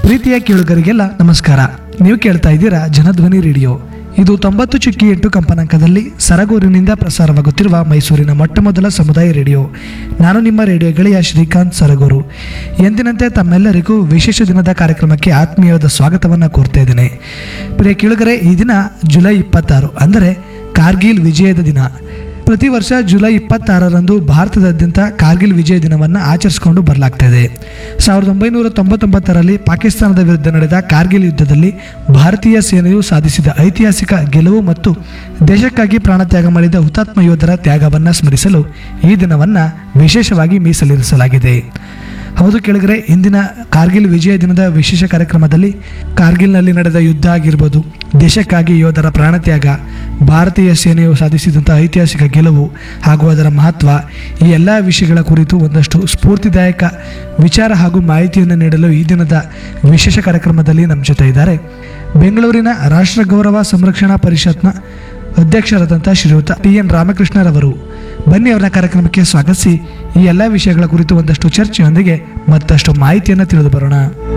ಪ್ರೀತಿಯ ಕೇಳುಗರಿಗೆಲ್ಲ ನಮಸ್ಕಾರ ನೀವು ಕೇಳ್ತಾ ಇದ್ದೀರಾ ಜನಧ್ವನಿ ರೇಡಿಯೋ ಇದು ತೊಂಬತ್ತು ಚುಕ್ಕಿ ಎಂಟು ಕಂಪನಾಂಕದಲ್ಲಿ ಸರಗೂರಿನಿಂದ ಪ್ರಸಾರವಾಗುತ್ತಿರುವ ಮೈಸೂರಿನ ಮೊಟ್ಟ ಮೊದಲ ಸಮುದಾಯ ರೇಡಿಯೋ ನಾನು ನಿಮ್ಮ ರೇಡಿಯೋ ಗೆಳೆಯ ಶ್ರೀಕಾಂತ್ ಸರಗೂರು ಎಂದಿನಂತೆ ತಮ್ಮೆಲ್ಲರಿಗೂ ವಿಶೇಷ ದಿನದ ಕಾರ್ಯಕ್ರಮಕ್ಕೆ ಆತ್ಮೀಯವಾದ ಸ್ವಾಗತವನ್ನು ಕೋರ್ತಾ ಇದ್ದೇನೆ ಪ್ರಿಯ ಕೇಳುಗರೆ ಈ ದಿನ ಜುಲೈ ಇಪ್ಪತ್ತಾರು ಅಂದರೆ ಕಾರ್ಗಿಲ್ ವಿಜಯದ ದಿನ ಪ್ರತಿ ವರ್ಷ ಜುಲೈ ಇಪ್ಪತ್ತಾರರಂದು ಭಾರತದಾದ್ಯಂತ ಕಾರ್ಗಿಲ್ ವಿಜಯ ದಿನವನ್ನು ಆಚರಿಸಿಕೊಂಡು ಬರಲಾಗ್ತಾ ಇದೆ ಸಾವಿರದ ಒಂಬೈನೂರ ತೊಂಬತ್ತೊಂಬತ್ತರಲ್ಲಿ ಪಾಕಿಸ್ತಾನದ ವಿರುದ್ಧ ನಡೆದ ಕಾರ್ಗಿಲ್ ಯುದ್ಧದಲ್ಲಿ ಭಾರತೀಯ ಸೇನೆಯು ಸಾಧಿಸಿದ ಐತಿಹಾಸಿಕ ಗೆಲುವು ಮತ್ತು ದೇಶಕ್ಕಾಗಿ ಪ್ರಾಣತ್ಯಾಗ ಮಾಡಿದ ಹುತಾತ್ಮ ಯೋಧರ ತ್ಯಾಗವನ್ನು ಸ್ಮರಿಸಲು ಈ ದಿನವನ್ನು ವಿಶೇಷವಾಗಿ ಮೀಸಲಿರಿಸಲಾಗಿದೆ ಹೌದು ಕೆಳಗರೆ ಇಂದಿನ ಕಾರ್ಗಿಲ್ ವಿಜಯ ದಿನದ ವಿಶೇಷ ಕಾರ್ಯಕ್ರಮದಲ್ಲಿ ಕಾರ್ಗಿಲ್ನಲ್ಲಿ ನಡೆದ ಯುದ್ಧ ಆಗಿರ್ಬೋದು ದೇಶಕ್ಕಾಗಿ ಯೋಧರ ಪ್ರಾಣತ್ಯಾಗ ಭಾರತೀಯ ಸೇನೆಯು ಸಾಧಿಸಿದಂಥ ಐತಿಹಾಸಿಕ ಗೆಲುವು ಹಾಗೂ ಅದರ ಮಹತ್ವ ಈ ಎಲ್ಲ ವಿಷಯಗಳ ಕುರಿತು ಒಂದಷ್ಟು ಸ್ಫೂರ್ತಿದಾಯಕ ವಿಚಾರ ಹಾಗೂ ಮಾಹಿತಿಯನ್ನು ನೀಡಲು ಈ ದಿನದ ವಿಶೇಷ ಕಾರ್ಯಕ್ರಮದಲ್ಲಿ ನಮ್ಮ ಜೊತೆ ಇದ್ದಾರೆ ಬೆಂಗಳೂರಿನ ರಾಷ್ಟ್ರ ಗೌರವ ಸಂರಕ್ಷಣಾ ಪರಿಷತ್ನ ಅಧ್ಯಕ್ಷರಾದಂಥ ಶ್ರೀಯುತ ಟಿ ಎನ್ ರಾಮಕೃಷ್ಣರವರು ಬನ್ನಿ ಅವರ ಕಾರ್ಯಕ್ರಮಕ್ಕೆ ಸ್ವಾಗತಿಸಿ ಈ ಎಲ್ಲ ವಿಷಯಗಳ ಕುರಿತು ಒಂದಷ್ಟು ಚರ್ಚೆಯೊಂದಿಗೆ ಮತ್ತಷ್ಟು ಮಾಹಿತಿಯನ್ನು ತಿಳಿದು ಬರೋಣ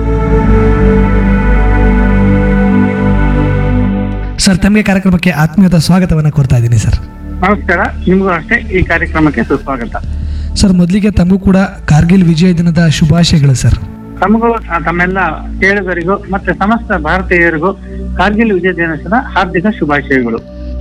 ಸರ್ ತಮಗೆ ಕಾರ್ಯಕ್ರಮಕ್ಕೆ ಆತ್ಮೀಯದ ಸ್ವಾಗತವನ್ನು ಕೋರ್ತಾ ಇದ್ದೀನಿ ಸರ್ ನಮಸ್ಕಾರ ನಿಮಗೂ ಅಷ್ಟೇ ಈ ಕಾರ್ಯಕ್ರಮಕ್ಕೆ ಸುಸ್ವಾಗತ ಸರ್ ಮೊದಲಿಗೆ ತಮಗೂ ಕೂಡ ಕಾರ್ಗಿಲ್ ವಿಜಯ ದಿನದ ಶುಭಾಶಯಗಳು ಸರ್ ತಮಗೂ ಆ, ತಮ್ಮೆಲ್ಲ ಕೇಳುಗರಿಗೂ ಮತ್ತೆ ಸಮಸ್ತ ಭಾರತೀಯರಿಗೂ ಕಾರ್ಗಿಲ್ ವಿಜಯ ದಿವಸದ ಹಾರ್ದಿಕ ಶುಭಾಶಯಗಳು